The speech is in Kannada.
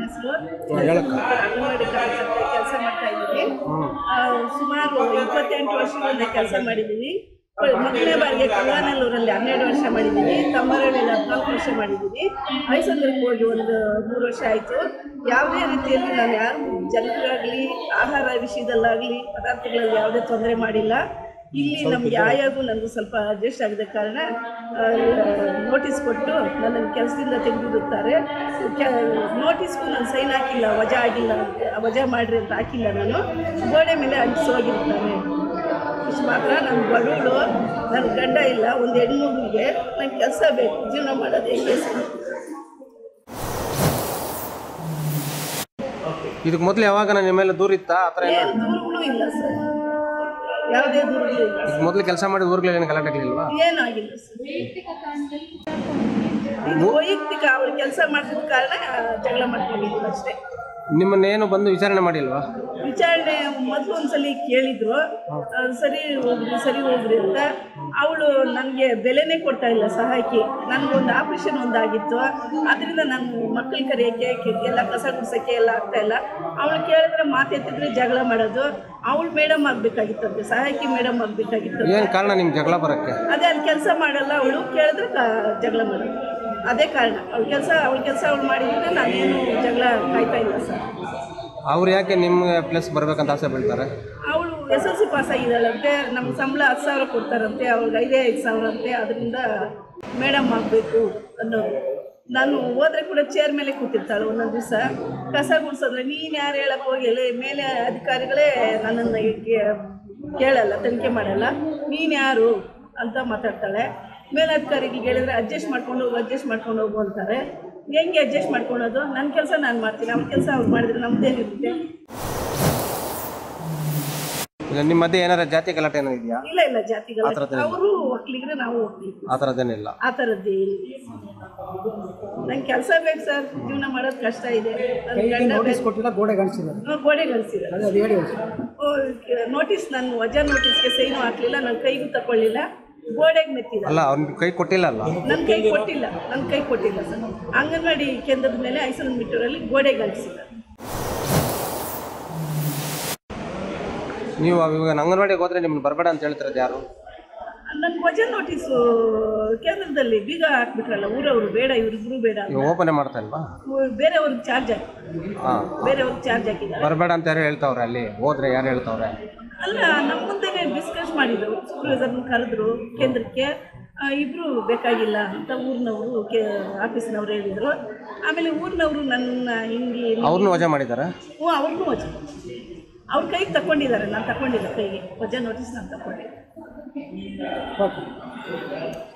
ಹೆಸರು ಅಂಗನವಾಡಿ ಕಾರ್ಯಕರ್ತೆ ಕೆಲಸ ಮಾಡ್ತಾ ಇದ್ದೀವಿ ಆ, ಸುಮಾರು ಇಪ್ಪತ್ತೆಂಟು ವರ್ಷಗಳಿಂದ ಕೆಲಸ ಮಾಡಿದ್ದೀವಿ ಮೊದಲನೇ ಬಾರಿಗೆ ಕಲ್ವಾನಲ್ಲೂರಲ್ಲಿ ಹನ್ನೆರಡು ವರ್ಷ ಮಾಡಿದ್ದೀವಿ ತಮ್ಮರಳ್ಳಿಯಲ್ಲಿ ಹದಿನಾಲ್ಕು ವರ್ಷ ಮಾಡಿದ್ದೀವಿ ಮೈಸೂರಿಗೆ ಹೋಗಿ ಒಂದು ಮೂರು ವರ್ಷ ಆಯಿತು ಯಾವುದೇ ರೀತಿಯಲ್ಲಿ ನಾನು ಯಾರು ಜನರಿಗಾಗಲಿ ಆಹಾರ ವಿಷಯದಲ್ಲಾಗಲಿ ಪದಾರ್ಥಗಳಲ್ಲಿ ಯಾವುದೇ ತೊಂದರೆ ಮಾಡಿಲ್ಲ ಇಲ್ಲಿ ನಮ್ಗೆ ಯಾಯಾಗೂ ನನಗೂ ಸ್ವಲ್ಪ ಅಡ್ಜಸ್ಟ್ ಆಗದ ಕಾರಣ ನೋಟಿಸ್ ಕೊಟ್ಟು ನನ್ನನ್ನು ಕೆಲಸದಿಂದ ತೆಗೆದಿರುತ್ತಾರೆ ನೋಟಿಸ್ಗೂ ನಾನು ಸೈನ್ ಹಾಕಿಲ್ಲ ವಜಾ ಆಗಿಲ್ಲ ಅಂತ ವಜಾ ಮಾಡಿರಿ ಅಂತ ಹಾಕಿಲ್ಲ ನಾನು ಗೋಡೆ ಮೇಲೆ ಅಂಟಿಸಿ ಹೋಗಿರ್ತಾರೆ ಇಷ್ಟು ಮಾತ್ರ ನನ್ನ ಬಡವಳು ನನ್ನ ಗಂಡ ಇಲ್ಲ ಒಂದು ಹೆಣ್ಮಗುವಿಗೆ ನಂಗೆ ಕೆಲಸ ಬೇಕು ಜೀವನ ಮಾಡೋದು ಹೆಂಗೆ ಸರ್ ಇದಕ್ಕೆ ಮೊದಲು ಯಾವಾಗ ನಿಮ್ಮ ಮೇಲೆ ದೂರ ಇತ್ತಾ ಆ ಥರ ಏನು ದೂರುಗಳು ಇಲ್ಲ ಸರ್ ಯಾವುದೇ ದೂರುಗಳು ಇಲ್ಲ ಇದಕ್ಕೆ ಮೊದಲು ಕೆಲಸ ಮಾಡಿದ ಊರುಗಳಲ್ಲಿ ಏನು ಗಲಾಟೆಗಳಿಲ್ವಾ ಏನಾಗಿಲ್ಲ ಸರ್ ಇದು ವೈಯಕ್ತಿಕ ಅವ್ರು ಕೆಲಸ ಮಾಡಿದ ಕಾರಣ ಜಗಳ ಮಾಡ್ಕೊಂಡಿದ್ದೀವಿ ಅಷ್ಟೇ ನಿಮ್ಮನ್ನೇನು ಬಂದು ವಿಚಾರಣೆ ಮಾಡಿಲ್ವಾ ವಿಚಾರಣೆ ಮೊದಲು ಒಂದ್ಸಲಿ ಕೇಳಿದ್ರು ಆ, ಸರಿ ಹೋಗ್ರಿ ಸರಿ ಹೋಗ್ರಿ ಅಂತ ಅವಳು ನನಗೆ ಬೆಲೆನೇ ಕೊಡ್ತಾ ಇಲ್ಲ ಸಹಾಯಕ್ಕೆ ನನಗೊಂದು ಆಪ್ರೇಷನ್ ಒಂದಾಗಿತ್ತು ಅದರಿಂದ ನಾನು ಮಕ್ಕಳ ಕರೆಯೋಕ್ಕೆ ಕೆ- ಎಲ್ಲ ಕಸ ಗುಡ್ಸೋಕ್ಕೆ ಎಲ್ಲ ಆಗ್ತಾ ಇಲ್ಲ ಅವಳು ಕೇಳಿದ್ರೆ ಮಾತೆತ್ತಿದ್ರೆ ಜಗಳ ಮಾಡೋದು ಅವಳು ಮೇಡಮ್ ಆಗಬೇಕಾಗಿತ್ತಂತೆ ಸಹಾಯಕಿ ಮೇಡಮ್ ಆಗಬೇಕಾಗಿತ್ತು ಏನು ಕಾರಣ ನಿಮ್ಗೆ ಜಗಳ ಬರೋಕ್ಕೆ ಅದೇ ಅಲ್ಲಿ ಕೆಲಸ ಮಾಡಲ್ಲ ಅವಳು ಕೇಳಿದ್ರೆ ಕ- ಜಗಳ ಮಾಡೋದು ಅದೇ ಕಾರಣ ಅವಳ ಕೆಲಸ ಅವಳ ಕೆಲಸ ಅವಳು ಮಾಡಿದ್ರೆ ನಾನೇನು ಜಗಳ ಕಾಯ್ತಾ ಇಲ್ಲ ಸರ್ ಅವ್ರು ಯಾಕೆ ನಿಮ್ಗೆ ಪ್ಲಸ್ ಬರ್ಬೇಕಂತ ಆಸೆ ಬೀಳ್ತಾರೆ ಅವಳು ಎಸ್ ಎಲ್ ಸಿ ಪಾಸ್ ಆಗಿದ್ದಾಳಂತೆ ನಮ್ಮ ಸಂಬಳ ಹತ್ತು ಸಾವಿರ ಕೊಡ್ತಾರಂತೆ ಅವ್ಳಿಗೆ ಐದೇ ಐದು ಸಾವಿರ ಅಂತೆ ಅದರಿಂದ ಮೇಡಮ್ ಆಗಬೇಕು ಅನ್ನೋದು ನಾನು ಹೋದ್ರೆ ಕೂಡ ಚೇರ್ ಮೇಲೆ ಕೂತಿರ್ತಾಳೆ ಒಂದೊಂದು ದಿವಸ ಕಸ ಗುಡಿಸೋದ್ರೆ ನೀನು ಯಾರು ಹೇಳಕ್ಕೆ ಹೋಗಿ ಎಲ್ಲಿ ಮೇಲೆ ಅಧಿಕಾರಿಗಳೇ ನನ್ನನ್ನು ಕೇ- ಕೇಳಲ್ಲ ತನಿಖೆ ಮಾಡಲ್ಲ ನೀನು ಯಾರು ಅಂತ ಮಾತಾಡ್ತಾಳೆ ಮೇಲಧಿಕಾರಿಗಳಿಗೆ ಹೇಳಿದ್ರೆ ಅಡ್ಜಸ್ಟ್ ಮಾಡ್ಕೊಂಡು ಹೋಗು ಅಡ್ಜಸ್ಟ್ ಮಾಡ್ಕೊಂಡು ಹೋಗು ಅಂತಾರೆ ಹೆಂಗೆ ಅಡ್ಜಸ್ಟ್ ಮಾಡ್ಕೊಳೋದು ನನ್ನ ಕೆಲಸ ನಾನು ಮಾಡ್ತೀನಿ ಅವ್ರ ಕೆಲಸ ಅವ್ರು ಮಾಡಿದ್ರೆ ನಮ್ಮದೇನಿರುತ್ತೆ ಈಗ ನಿಮ್ಮ ಮಧ್ಯೆ ಏನಾರ ಜಾತಿ ಗಲಾಟೆ ಏನೋ ಇದೆಯಾ ಇಲ್ಲ ಇಲ್ಲ ಜಾತಿಗಳ ಆ ಥರದ್ದೇನಿಲ್ಲ. ಅವರು ಒಕ್ಕಲಿಗರೆ ನಾವು ಒಕ್ಕಲಿಗರು ಆ ಥರದ್ದೇನಿಲ್ಲ ಆ ಥರದ್ದೇ ನಂಗೆ ಕೆಲಸ ಬೇಕು ಸರ್ ಜೀವನ ಮಾಡೋದು ಕಷ್ಟ ಇದೆ ನನ್ ಗಂಡ ನೋಟಿಸ್ ಕೊಟ್ಟಿಲ್ಲ ಗೋಡೆ ಕಾಣಿಸಿದ್ದಾರೆ ಬೇಕು. ಗೋಡೆ ಗಳಿಸಿದ್ದಾರೆ ಅದು ಹೇಳಿ ಒಂದು ನೋಟಿಸ್ ನಾನು ವಜಾ ನೋಟಿಸ್ಗೆ ಸೈನು ಹಾಕ್ಲಿಲ್ಲ ನನ್ನ ಕೈಗೂ ತಗೊಳ್ಳಿಲ್ಲ ಗೋಡೆಗೆ ಮೆತ್ತಿದ ಅಲ್ಲ ಅವ್ನ ಕೈ ಕೊಟ್ಟಿಲ್ಲ ಅಲ್ಲ ನನ್ನ ಕೈ ಕೊಟ್ಟಿಲ್ಲ ನನ್ನ ಕೈ ಕೊಟ್ಟಿಲ್ಲ ಸರ್ ಅಂಗನವಾಡಿ ಕೇಂದ್ರದ ಮೇಲೆ ಐಸಲ್ ಮೀಟರಲ್ಲಿ ಗೋಡೆ ಗಳಿಸಿದ್ದಾರೆ ನೀವು ಇವಾಗ ಅಂಗನವಾಡಿಗೆ ಹೋದ್ರೆ ನಿಮ್ಮನ್ನ ಬರಬೇಡ ಅಂತ ಹೇಳ್ತಿರೋದು ಯಾರು ನನ್ನ ವಜಾ ನೋಟಿಸು ಕೇಂದ್ರದಲ್ಲಿ ಬೀಗ ಹಾಕ್ಬಿಟ್ರಲ್ಲ ಊರವರು ಬೇಡ ಇವರಿಬ್ರು ಬೇಡ ಅಂತ. ಈಗ ಓಪನ್ ಮಾಡ್ತಾ ಇಲ್ವಾ ಬೇರೆಯವ್ರಿಗೆ ಚಾರ್ಜ್ ಹಾಕಿ ಹಾಂ ಬೇರೆಯವ್ರಿಗೆ ಚಾರ್ಜ್ ಹಾಕಿದ್ದಾರೆ ಬರಬೇಡ ಅಂತ ಯಾರು ಹೇಳ್ತಾವ್ರೆ ಅಲ್ಲಿ ಹೋದ್ರೆ ಯಾರು ಹೇಳ್ತಾವ್ರೆ ಅಲ್ಲ ನಮ್ಮ ಮುಂದೆನೆ ಡಿಸ್ಕಸ್ ಮಾಡಿದ್ರು ಸೂಪರ್ವೈಸರ್ನ ಕರೆದ್ರು ಕೇಂದ್ರಕ್ಕೆ ಆ, ಇಬ್ರು ಬೇಕಾಗಿಲ್ಲ ಅಂತ ಊರಿನವರು ಕೆ ಆಫೀಸ್ನವ್ರು ಹೇಳಿದರು ಆಮೇಲೆ ಊರಿನವರು ನನ್ನ ಹಿಂಗೆ ಅವ್ರನ್ನೂ ವಜಾ ಮಾಡಿದ್ದಾರೆ ಹ್ಞೂ ಅವ್ರಿಗೂ ವಜಾ ಅವ್ರ ಕೈಗೆ ತಗೊಂಡಿದ್ದಾರೆ ನಾನು ತಗೊಂಡಿಲ್ಲ ಕೈಗೆ ವಜಾ ನೋಟಿಸ್ ನಾನು ತಗೊಂಡೆ ಓಕೆ